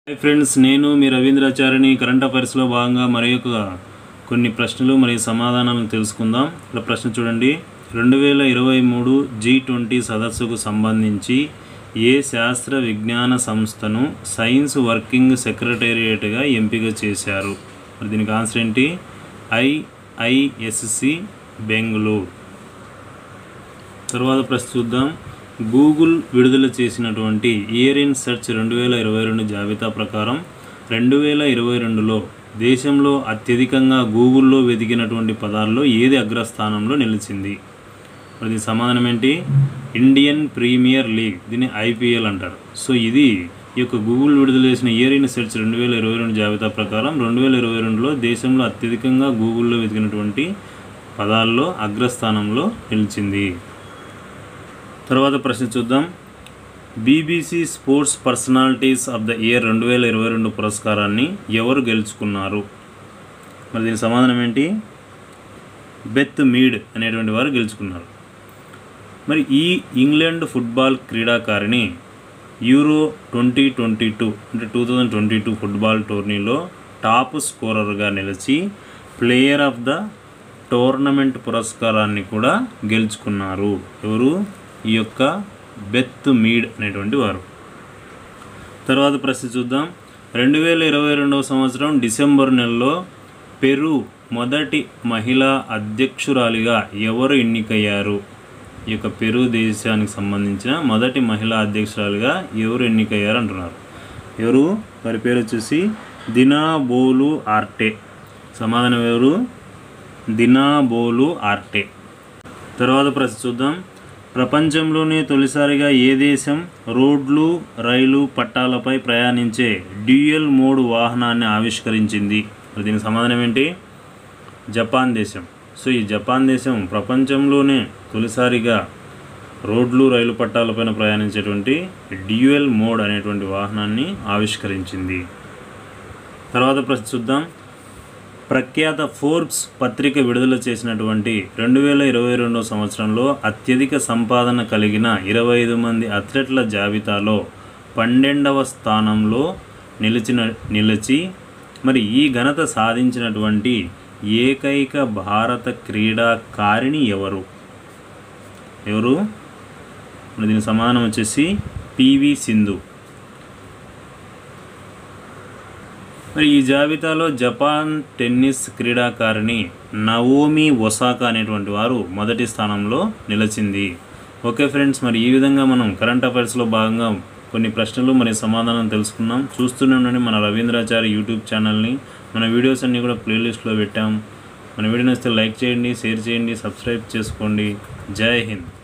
hi friends నేను మీ రవీంద్రాచార్యని current అఫైర్స్లో భాగంగా మరి ఒక కొన్ని ప్రశ్నలు మరియు సమాధానాలను తెలుసుకుందాం ఇక్కడ ప్రశ్న చూడండి రెండు వేల ఇరవై మూడు జీ ట్వంటీ సదస్సుకు సంబంధించి ఏ శాస్త్ర విజ్ఞాన సంస్థను సైన్స్ వర్కింగ్ సెక్రటేరియట్గా ఎంపిక చేశారు మరి దీనికి ఆన్సర్ ఏంటి ఐఐఎస్సి బెంగళూరు తర్వాత ప్రశ్న చూద్దాం గూగుల్ విడుదల చేసినటువంటి ఇయర్ ఇన్ సెర్చ్ రెండు వేల ఇరవై రెండు జాబితా ప్రకారం రెండు వేల ఇరవై రెండులో దేశంలో అత్యధికంగా గూగుల్లో వెతికినటువంటి పదాల్లో ఏది అగ్రస్థానంలో నిలిచింది మరి దీని సమాధానం ఏంటి ఇండియన్ ప్రీమియర్ లీగ్ దీన్ని ఐపీఎల్ అంటారు సో ఇది ఈ యొక్క గూగుల్ విడుదల చేసిన ఇయర్ ఇన్ సెర్చ్ రెండు వేల ఇరవై రెండు జాబితా ప్రకారం రెండు వేల ఇరవై రెండులో దేశంలో అత్యధికంగా గూగుల్లో వెతికినటువంటి పదాల్లో అగ్రస్థానంలో నిలిచింది తర్వాత ప్రశ్న చూద్దాం BBC sports personalities of the year రెండు వేల ఇరవై రెండు పురస్కారాన్ని ఎవరు గెలుచుకున్నారు మరి దీని సమాధానం ఏంటి బెత్ మీడ్ అనేటువంటి వారు గెలుచుకున్నారు మరి ఈ ఇంగ్లాండ్ ఫుట్బాల్ క్రీడాకారిణి యూరో ట్వంటీ ట్వంటీ టూ అంటే two thousand twenty two football టోర్నీలో టాప్ స్కోరర్గా నిలిచి ప్లేయర్ ఆఫ్ ద టోర్నమెంట్ పురస్కారాన్ని కూడా గెలుచుకున్నారు ఎవరు ఈ యొక్క బెత్ మీడ్ అనేటువంటి వారు తర్వాత ప్రశ్న చూద్దాం రెండు వేల ఇరవై రెండవ సంవత్సరం డిసెంబర్ నెలలో పెరు మొదటి మహిళా అధ్యక్షురాలిగా ఎవరు ఎన్నికయ్యారు ఈ యొక్క పెరు దేశానికి సంబంధించిన మొదటి మహిళా అధ్యక్షురాలిగా ఎవరు ఎన్నికయ్యారు అంటున్నారు ఎవరు వారి పేరు వచ్చేసి దినా బోలు ఆర్టే సమాధానం ఎవరు దినా బోలు ఆర్టే తర్వాత ప్రశ్న చూద్దాం ప్రపంచంలోనే తొలిసారిగా ఏ దేశం రోడ్లు రైలు పట్టాలపై ప్రయాణించే డ్యూయల్ మోడ్ వాహనాన్ని ఆవిష్కరించింది మరి దీనికి సమాధానం ఏంటి జపాన్ దేశం సో ఈ జపాన్ దేశం ప్రపంచంలోనే తొలిసారిగా రోడ్లు రైలు పట్టాలపైన ప్రయాణించేటువంటి డ్యూయల్ మోడ్ అనేటువంటి వాహనాన్ని ఆవిష్కరించింది తర్వాత ప్రశ్న చూద్దాం ప్రఖ్యాత ఫోర్బ్స్ పత్రిక విడుదల చేసినటువంటి రెండు వేల ఇరవై రెండో సంవత్సరంలో అత్యధిక సంపాదన కలిగిన ఇరవై ఐదు మంది అథ్లెట్ల జాబితాలో పన్నెండవ స్థానంలో నిలిచిన నిలిచి మరి ఈ ఘనత సాధించినటువంటి ఏకైక భారత క్రీడాకారిణి ఎవరు ఎవరు మరి దీని సమాధానం వచ్చేసి పివి సింధు మరి ఈ జాబితాలో జపాన్ టెన్నిస్ క్రీడాకారిణి నవోమి ఒసాకా అనేటువంటి వారు మొదటి స్థానంలో నిలిచింది ఓకే ఫ్రెండ్స్ మరి ఈ విధంగా మనం కరెంట్ అఫైర్స్లో భాగంగా కొన్ని ప్రశ్నలు మరియు సమాధానం తెలుసుకున్నాం చూస్తూనే ఉండండి మన రవీంద్రాచారి యూట్యూబ్ ఛానల్ని మన వీడియోస్ అన్నీ కూడా ప్లేలిస్ట్లో పెట్టాం మన వీడియో నచ్చితే లైక్ చేయండి షేర్ చేయండి సబ్స్క్రైబ్ చేసుకోండి జై హింద్